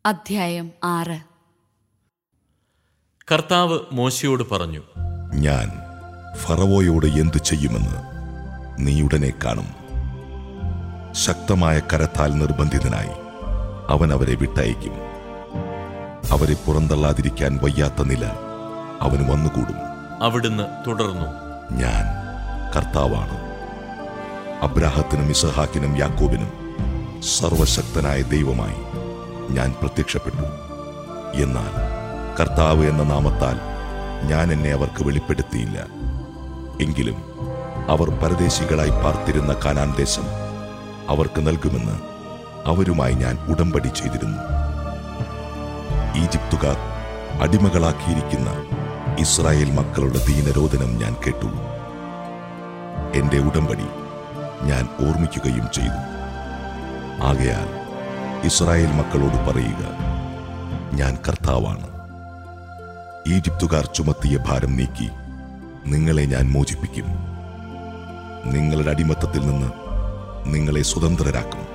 അധ്യായം ആറ് കർത്താവ് മോശയോട് പറഞ്ഞു ഞാൻ ഫറവോയോട് എന്തു ചെയ്യുമെന്ന് നീ ഉടനെ കാണും ശക്തമായ കരത്താൽ നിർബന്ധിതനായി അവൻ അവരെ വിട്ടയക്കും അവരെ പുറന്തള്ളാതിരിക്കാൻ വയ്യാത്ത നില അവന് വന്നുകൂടും അവിടുന്ന് തുടർന്നു ഞാൻ കർത്താവാണ് അബ്രാഹത്തിനും ഇസഹാക്കിനും യാക്കോബിനും സർവശക്തനായ ദൈവമായി ഞാൻ പ്രത്യക്ഷപ്പെട്ടു എന്നാൽ കർത്താവ് എന്ന നാമത്താൽ ഞാൻ എന്നെ അവർക്ക് വെളിപ്പെടുത്തിയില്ല എങ്കിലും അവർ പരദേശികളായി പാർത്തിരുന്ന കാനാൻ ദേശം അവർക്ക് നൽകുമെന്ന് അവരുമായി ഞാൻ ഉടമ്പടി ചെയ്തിരുന്നു ഈജിപ്തുകാർ അടിമകളാക്കിയിരിക്കുന്ന ഇസ്രായേൽ മക്കളുടെ ദീനരോധനം ഞാൻ കേട്ടു എന്റെ ഉടമ്പടി ഞാൻ ഓർമ്മിക്കുകയും ചെയ്തു ആകയാൽ ഇസ്രായേൽ മക്കളോട് പറയുക ഞാൻ കർത്താവാണ് ഈജിപ്തുകാർ ചുമത്തിയ ഭാരം നീക്കി നിങ്ങളെ ഞാൻ മോചിപ്പിക്കും നിങ്ങളുടെ അടിമത്തത്തിൽ നിന്ന് നിങ്ങളെ സ്വതന്ത്രരാക്കും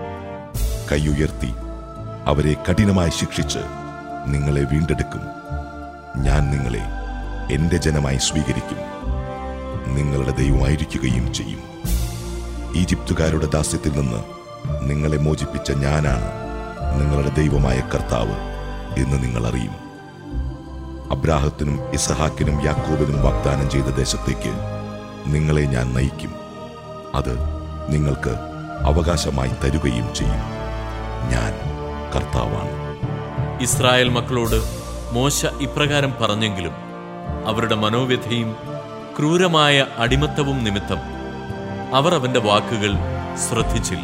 കൈയുയർത്തി അവരെ കഠിനമായി ശിക്ഷിച്ച് നിങ്ങളെ വീണ്ടെടുക്കും ഞാൻ നിങ്ങളെ എന്റെ ജനമായി സ്വീകരിക്കും നിങ്ങളുടെ ദൈവമായിരിക്കുകയും ചെയ്യും ഈജിപ്തുകാരുടെ ദാസ്യത്തിൽ നിന്ന് നിങ്ങളെ മോചിപ്പിച്ച ഞാനാണ് നിങ്ങളുടെ ദൈവമായ കർത്താവ് എന്ന് നിങ്ങൾ അറിയും അബ്രാഹത്തിനും ഇസഹാക്കിനും യാക്കോബിനും വാഗ്ദാനം ചെയ്ത ദേശത്തേക്ക് നിങ്ങളെ ഞാൻ നയിക്കും അത് നിങ്ങൾക്ക് അവകാശമായി തരുകയും ചെയ്യും ഞാൻ കർത്താവാണ് ഇസ്രായേൽ മക്കളോട് മോശ ഇപ്രകാരം പറഞ്ഞെങ്കിലും അവരുടെ മനോവ്യഥയും ക്രൂരമായ അടിമത്തവും നിമിത്തം അവർ അവന്റെ വാക്കുകൾ ശ്രദ്ധിച്ചില്ല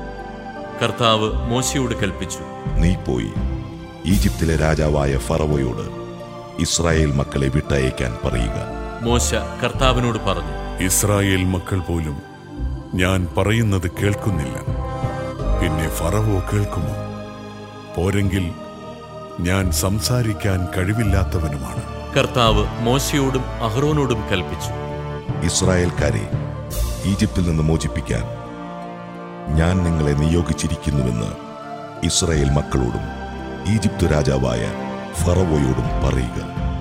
കർത്താവ് മോശയോട് കൽപ്പിച്ചു നീ പോയി ഈജിപ്തിലെ രാജാവായ ഫറവോയോട് ഇസ്രായേൽ മക്കളെ വിട്ടയക്കാൻ പറയുക മോശ കർത്താവിനോട് പറഞ്ഞു ഇസ്രായേൽ മക്കൾ പോലും ഞാൻ പറയുന്നത് കേൾക്കുന്നില്ല പിന്നെ ഫറവോ കേൾക്കുമോ പോരെങ്കിൽ ഞാൻ സംസാരിക്കാൻ കഴിവില്ലാത്തവനുമാണ് കർത്താവ് മോശയോടും അഹ്റോനോടും കൽപ്പിച്ചു ഇസ്രായേൽക്കാരെ ഈജിപ്തിൽ നിന്ന് മോചിപ്പിക്കാൻ ഞാൻ നിങ്ങളെ നിയോഗിച്ചിരിക്കുന്നുവെന്ന് ഇസ്രായേൽ മക്കളോടും ഈജിപ്ത് രാജാവായ ഫറവോയോടും പറയുക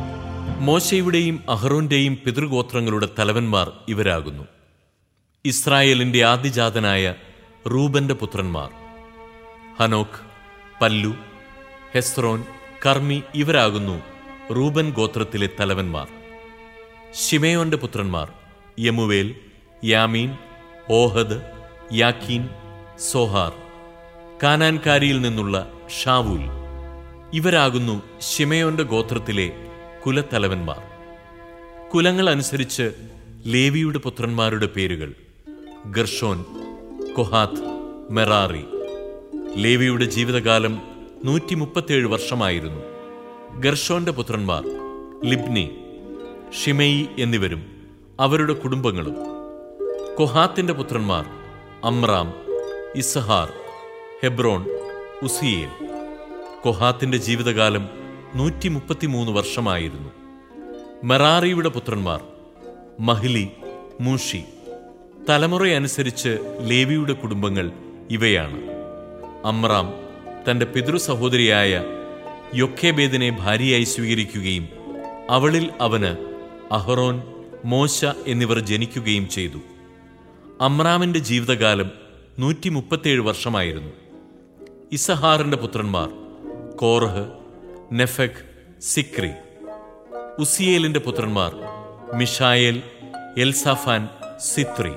മോശയുടെയും അഹ്റോന്റെയും പിതൃഗോത്രങ്ങളുടെ തലവന്മാർ ഇവരാകുന്നു ഇസ്രായേലിന്റെ ആദിജാതനായ റൂബന്റെ പുത്രന്മാർ ഹനോക്ക് പല്ലു ഹെസ്രോൻ കർമ്മി ഇവരാകുന്നു റൂബൻ ഗോത്രത്തിലെ തലവന്മാർ ഷിമയോന്റെ പുത്രന്മാർ യമുവേൽ യാമീൻ ഓഹദ് യാക്കീൻ സോഹാർ കാനാൻകാരിയിൽ നിന്നുള്ള ഷാവൂൽ ഇവരാകുന്നു ഷിമയോന്റെ ഗോത്രത്തിലെ കുലത്തലവന്മാർ കുലങ്ങൾ അനുസരിച്ച് ലേവിയുടെ പുത്രന്മാരുടെ പേരുകൾ ഗർഷോൻ കൊഹാത്ത് മെറാറി ലേവിയുടെ ജീവിതകാലം നൂറ്റി മുപ്പത്തിയേഴ് വർഷമായിരുന്നു ഗർഷോന്റെ പുത്രന്മാർ ലിബ്നി ഷിമെയി എന്നിവരും അവരുടെ കുടുംബങ്ങളും കൊഹാത്തിന്റെ പുത്രന്മാർ അമ്രാം ഇസഹാർ ഹെബ്രോൺ ഉസിയേൽ കൊഹാത്തിന്റെ ജീവിതകാലം നൂറ്റി മുപ്പത്തിമൂന്ന് വർഷമായിരുന്നു മെറാറിയുടെ പുത്രന്മാർ മഹിലി മൂഷി തലമുറയനുസരിച്ച് ലേവിയുടെ കുടുംബങ്ങൾ ഇവയാണ് അമ്രാം തന്റെ പിതൃ സഹോദരിയായ യൊക്കേബേദിനെ ഭാര്യയായി സ്വീകരിക്കുകയും അവളിൽ അവന് അഹ്റോൻ മോശ എന്നിവർ ജനിക്കുകയും ചെയ്തു അമ്രാമിന്റെ ജീവിതകാലം നൂറ്റി മുപ്പത്തിയേഴ് വർഷമായിരുന്നു ഇസഹാറിന്റെ പുത്രന്മാർ കോറഹ് നെഫെക് സിക്രി ഉസിയേലിന്റെ പുത്രന്മാർ മിഷായേൽ എൽസാഫാൻ സിത്രി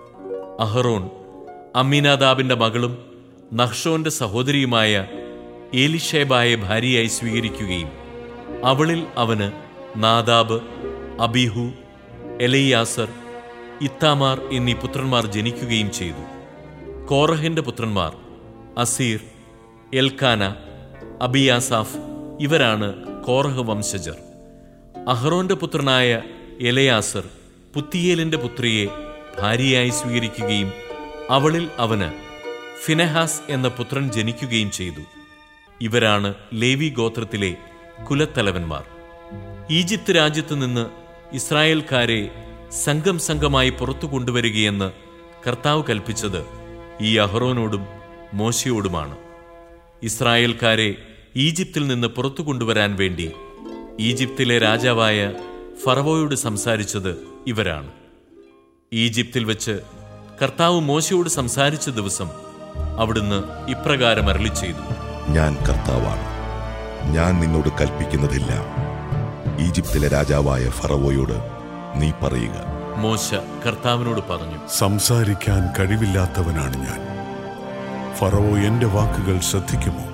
അഹറോൻ അമീനാദാബിന്റെ മകളും നഹ്ഷോന്റെ സഹോദരിയുമായ ഏലിഷേബായെ ഭാര്യയായി സ്വീകരിക്കുകയും അവളിൽ അവന് നാദാബ് അബിഹു എലയ്യാസർ ഇത്താമാർ എന്നീ പുത്രന്മാർ ജനിക്കുകയും ചെയ്തു കോറഹിന്റെ പുത്രന്മാർ അസീർ എൽക്കാന അബിയാസാഫ് ഇവരാണ് കോറഹ് വംശജർ അഹ്റോന്റെ പുത്രനായ എലയാസർ പുത്തിയേലിന്റെ പുത്രിയെ ഭാര്യയായി സ്വീകരിക്കുകയും അവളിൽ അവന് ഫിനെഹാസ് എന്ന പുത്രൻ ജനിക്കുകയും ചെയ്തു ഇവരാണ് ലേവി ഗോത്രത്തിലെ കുലത്തലവന്മാർ ഈജിപ്ത് രാജ്യത്ത് നിന്ന് ഇസ്രായേൽക്കാരെ സംഘം സംഘമായി പുറത്തു കൊണ്ടുവരികയെന്ന് കർത്താവ് കൽപ്പിച്ചത് ഈ അഹ്റോനോടും മോശയോടുമാണ് ഇസ്രായേൽക്കാരെ ഈജിപ്തിൽ നിന്ന് പുറത്തു കൊണ്ടുവരാൻ വേണ്ടി ഈജിപ്തിലെ രാജാവായ ഫറവോയോട് സംസാരിച്ചത് ഇവരാണ് ഈജിപ്തിൽ വെച്ച് കർത്താവ് മോശയോട് സംസാരിച്ച ദിവസം അവിടുന്ന് ഇപ്രകാരം അരളി ചെയ്തു ഞാൻ കർത്താവാണ് ഞാൻ നിന്നോട് കൽപ്പിക്കുന്നതെല്ലാം ഈജിപ്തിലെ രാജാവായ ഫറവോയോട് നീ പറയുക മോശ കർത്താവിനോട് പറഞ്ഞു സംസാരിക്കാൻ കഴിവില്ലാത്തവനാണ് ഞാൻ ഫറവോ എന്റെ വാക്കുകൾ ശ്രദ്ധിക്കുമോ